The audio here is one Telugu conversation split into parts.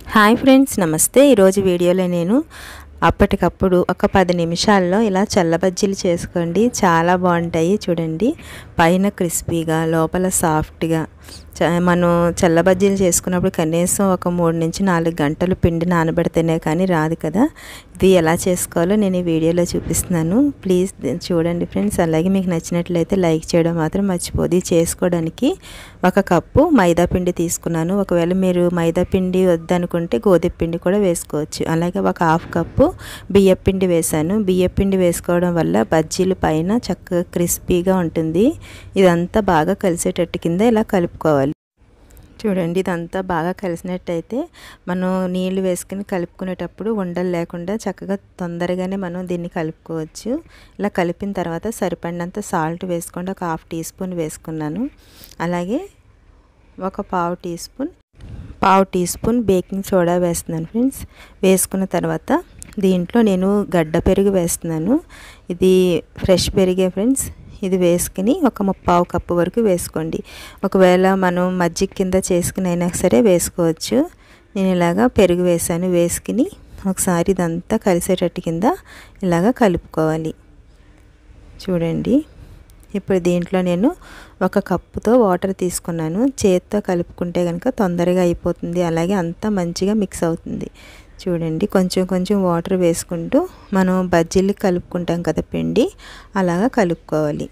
హాయ్ ఫ్రెండ్స్ నమస్తే ఈరోజు వీడియోలో నేను అప్పటికప్పుడు ఒక పది నిమిషాల్లో ఇలా చల్ల బజ్జీలు చేసుకోండి చాలా బాగుంటాయి చూడండి పైన క్రిస్పీగా లోపల సాఫ్ట్గా మనం చల్ల బజ్జీలు చేసుకున్నప్పుడు కనీసం ఒక మూడు నుంచి నాలుగు గంటలు పిండి నానబెడితేనే కానీ రాదు కదా ఇది ఎలా చేసుకోవాలో నేను ఈ వీడియోలో చూపిస్తున్నాను ప్లీజ్ చూడండి ఫ్రెండ్స్ అలాగే మీకు నచ్చినట్లయితే లైక్ చేయడం మాత్రం మర్చిపోదు చేసుకోవడానికి ఒక కప్పు మైదా పిండి తీసుకున్నాను ఒకవేళ మీరు మైదా పిండి వద్దనుకుంటే గోధుమ పిండి కూడా వేసుకోవచ్చు అలాగే ఒక హాఫ్ కప్పు బియ్యం పిండి వేసాను బియ్యం పిండి వేసుకోవడం వల్ల బజ్జీలు పైన చక్కగా క్రిస్పీగా ఉంటుంది ఇదంతా బాగా కలిసేటట్టు కింద ఇలా కలుపుకోవాలి చూడండి ఇదంతా బాగా కలిసినట్టయితే మనం నీళ్లు వేసుకుని కలుపుకునేటప్పుడు ఉండలు లేకుండా చక్కగా తొందరగానే మనం దీన్ని కలుపుకోవచ్చు ఇలా కలిపిన తర్వాత సరిపడినంత సాల్ట్ వేసుకోండి ఒక హాఫ్ టీ స్పూన్ వేసుకున్నాను అలాగే ఒక పావు టీ స్పూన్ పావు టీ స్పూన్ బేకింగ్ సోడా వేస్తున్నాను ఫ్రెండ్స్ వేసుకున్న తర్వాత దీంట్లో నేను గడ్డ పెరుగు వేస్తున్నాను ఇది ఫ్రెష్ పెరిగే ఫ్రెండ్స్ ఇది వేసుకుని ఒక ముప్పావు కప్పు వరకు వేసుకోండి ఒకవేళ మనం మజ్జిగ కింద చేసుకుని అయినా సరే వేసుకోవచ్చు నేను ఇలాగా పెరుగు వేసాను వేసుకుని ఒకసారి ఇదంతా కలిసేటట్టు కింద ఇలాగ కలుపుకోవాలి చూడండి ఇప్పుడు దీంట్లో నేను ఒక కప్పుతో వాటర్ తీసుకున్నాను చేత్తో కలుపుకుంటే కనుక తొందరగా అయిపోతుంది అలాగే అంతా మంచిగా మిక్స్ అవుతుంది చూడండి కొంచెం కొంచెం వాటర్ వేసుకుంటూ మనం బజ్జీలు కలుపుకుంటాం కదా పిండి అలాగా కలుపుకోవాలి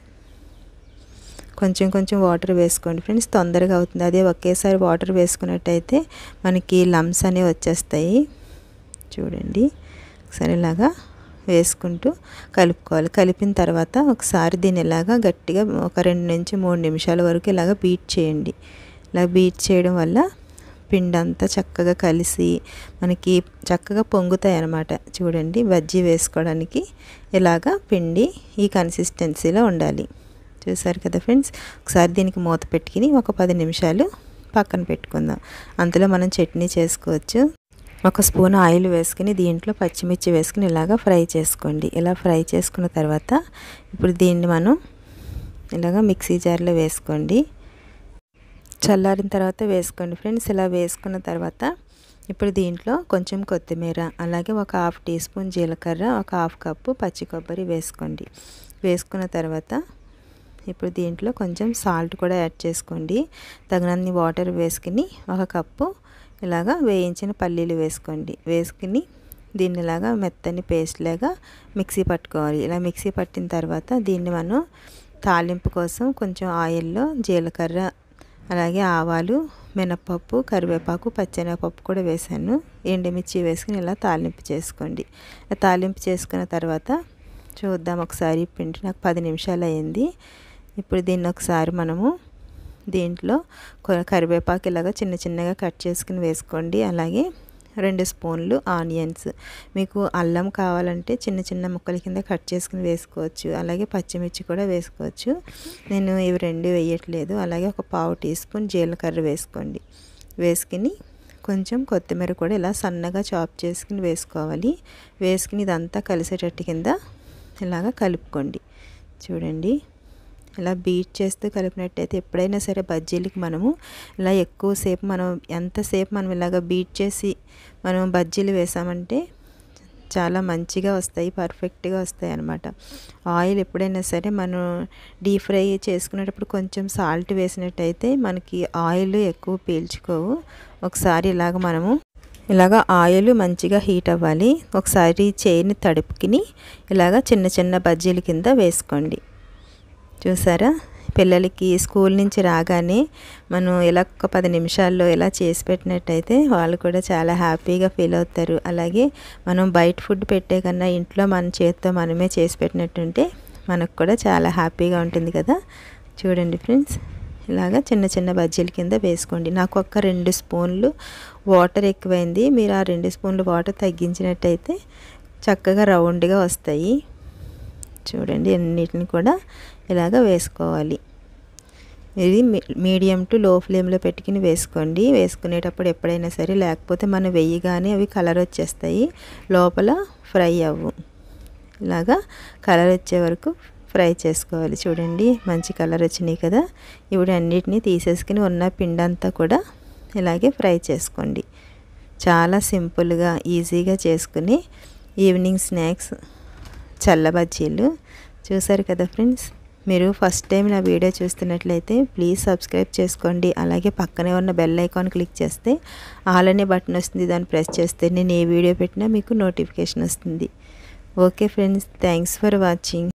కొంచెం కొంచెం వాటర్ వేసుకోండి ఫ్రెండ్స్ తొందరగా అవుతుంది అదే ఒకేసారి వాటర్ వేసుకున్నట్టయితే మనకి లమ్స్ అనేవి వచ్చేస్తాయి చూడండి ఒకసారి ఇలాగా వేసుకుంటూ కలుపుకోవాలి కలిపిన తర్వాత ఒకసారి దీన్ని ఇలాగా గట్టిగా ఒక రెండు నుంచి మూడు నిమిషాల వరకు ఇలాగ బీట్ చేయండి ఇలా బీట్ చేయడం వల్ల పిండి అంతా చక్కగా కలిసి మనకి చక్కగా పొంగుతాయి అన్నమాట చూడండి బజ్జీ వేసుకోవడానికి ఇలాగా పిండి ఈ కన్సిస్టెన్సీలో ఉండాలి చూసారు కదా ఫ్రెండ్స్ ఒకసారి దీనికి మూత పెట్టుకుని ఒక పది నిమిషాలు పక్కన పెట్టుకుందాం అంతలో మనం చట్నీ చేసుకోవచ్చు ఒక స్పూన్ ఆయిల్ వేసుకుని దీంట్లో పచ్చిమిర్చి వేసుకుని ఇలాగ ఫ్రై చేసుకోండి ఇలా ఫ్రై చేసుకున్న తర్వాత ఇప్పుడు దీన్ని మనం ఇలాగ మిక్సీ జార్లో వేసుకోండి చల్లారిన తర్వాత వేసుకోండి ఫ్రెండ్స్ ఇలా వేసుకున్న తర్వాత ఇప్పుడు దీంట్లో కొంచెం కొత్తిమీర అలాగే ఒక హాఫ్ టీ స్పూన్ జీలకర్ర ఒక హాఫ్ కప్పు పచ్చి కొబ్బరి వేసుకోండి వేసుకున్న తర్వాత ఇప్పుడు దీంట్లో కొంచెం సాల్ట్ కూడా యాడ్ చేసుకోండి తగినన్ని వాటర్ వేసుకుని ఒక కప్పు ఇలాగా వేయించిన పల్లీలు వేసుకోండి వేసుకుని దీన్ని ఇలాగా మెత్తని పేస్ట్ లాగా మిక్సీ పట్టుకోవాలి ఇలా మిక్సీ పట్టిన తర్వాత దీన్ని మనం తాలింపు కోసం కొంచెం ఆయిల్లో జీలకర్ర అలాగే ఆవాలు మినపప్పు కరివేపాకు పచ్చెనగపప్పు కూడా వేసాను ఎండుమిర్చి వేసుకుని ఇలా తాలింపు చేసుకోండి తాలింపు చేసుకున్న తర్వాత చూద్దాం ఒకసారి పిండి నాకు పది నిమిషాలు అయింది ఇప్పుడు దీన్ని ఒకసారి మనము దీంట్లో కరివేపాకు ఇలాగా చిన్న చిన్నగా కట్ చేసుకుని వేసుకోండి అలాగే రెండు స్పూన్లు ఆనియన్స్ మీకు అల్లం కావాలంటే చిన్న చిన్న ముక్కల కింద కట్ చేసుకుని వేసుకోవచ్చు అలాగే పచ్చిమిర్చి కూడా వేసుకోవచ్చు నేను ఇవి రెండు వేయట్లేదు అలాగే ఒక పావు టీ స్పూన్ జీలకర్ర వేసుకోండి వేసుకుని కొంచెం కొత్తిమీర కూడా ఇలా సన్నగా చాప్ చేసుకుని వేసుకోవాలి వేసుకుని ఇదంతా కలిసేటట్టు కింద ఇలాగ కలుపుకోండి చూడండి ఇలా బీట్ చేస్తూ కలిపినట్టయితే ఎప్పుడైనా సరే బజ్జీలకి మనము ఇలా ఎక్కువసేపు మనం ఎంతసేపు మనం ఇలాగ బీట్ చేసి మనం బజ్జీలు వేసామంటే చాలా మంచిగా వస్తాయి పర్ఫెక్ట్గా వస్తాయి అన్నమాట ఆయిల్ ఎప్పుడైనా సరే మనం డీప్ ఫ్రై చేసుకునేటప్పుడు కొంచెం సాల్ట్ వేసినట్టయితే మనకి ఆయిల్ ఎక్కువ పీల్చుకోవు ఒకసారి ఇలాగ మనము ఇలాగ ఆయిల్ మంచిగా హీట్ అవ్వాలి ఒకసారి చేయిని తడుపుకుని ఇలాగ చిన్న చిన్న బజ్జీల కింద వేసుకోండి చూసారా పిల్లలకి స్కూల్ నుంచి రాగానే మనం ఇలా ఒక పది నిమిషాల్లో ఇలా చేసి పెట్టినట్టయితే వాళ్ళు కూడా చాలా హ్యాపీగా ఫీల్ అవుతారు అలాగే మనం బయట ఫుడ్ పెట్టే కన్నా ఇంట్లో మన చేతితో మనమే చేసి పెట్టినట్టుంటే మనకు కూడా చాలా హ్యాపీగా ఉంటుంది కదా చూడండి ఫ్రెండ్స్ ఇలాగా చిన్న చిన్న బజ్జీల కింద వేసుకోండి నాకు ఒక రెండు స్పూన్లు వాటర్ ఎక్కువైంది మీరు ఆ రెండు స్పూన్లు వాటర్ తగ్గించినట్టయితే చక్కగా రౌండ్గా వస్తాయి చూడండి అన్నిటిని కూడా ఇలాగ వేసుకోవాలి ఇది మీడియం టు లో ఫ్లేమ్లో పెట్టుకుని వేసుకోండి వేసుకునేటప్పుడు ఎప్పుడైనా సరే లేకపోతే మనం వెయ్యగానే అవి కలర్ వచ్చేస్తాయి లోపల ఫ్రై అవ్వు ఇలాగా కలర్ వచ్చే వరకు ఫ్రై చేసుకోవాలి చూడండి మంచి కలర్ వచ్చినాయి కదా ఇప్పుడు అన్నిటినీ తీసేసుకుని ఉన్న పిండి అంతా కూడా ఇలాగే ఫ్రై చేసుకోండి చాలా సింపుల్గా ఈజీగా చేసుకుని ఈవినింగ్ స్నాక్స్ చల్ల బజ్జీలు చూసారు కదా ఫ్రెండ్స్ మీరు ఫస్ట్ టైం నా వీడియో చూస్తున్నట్లయితే ప్లీజ్ సబ్స్క్రైబ్ చేసుకోండి అలాగే పక్కనే ఉన్న బెల్ ఐకాన్ క్లిక్ చేస్తే ఆల్ అనే బటన్ వస్తుంది దాన్ని ప్రెస్ చేస్తే నేను ఏ వీడియో పెట్టినా మీకు నోటిఫికేషన్ వస్తుంది okay friends thanks for watching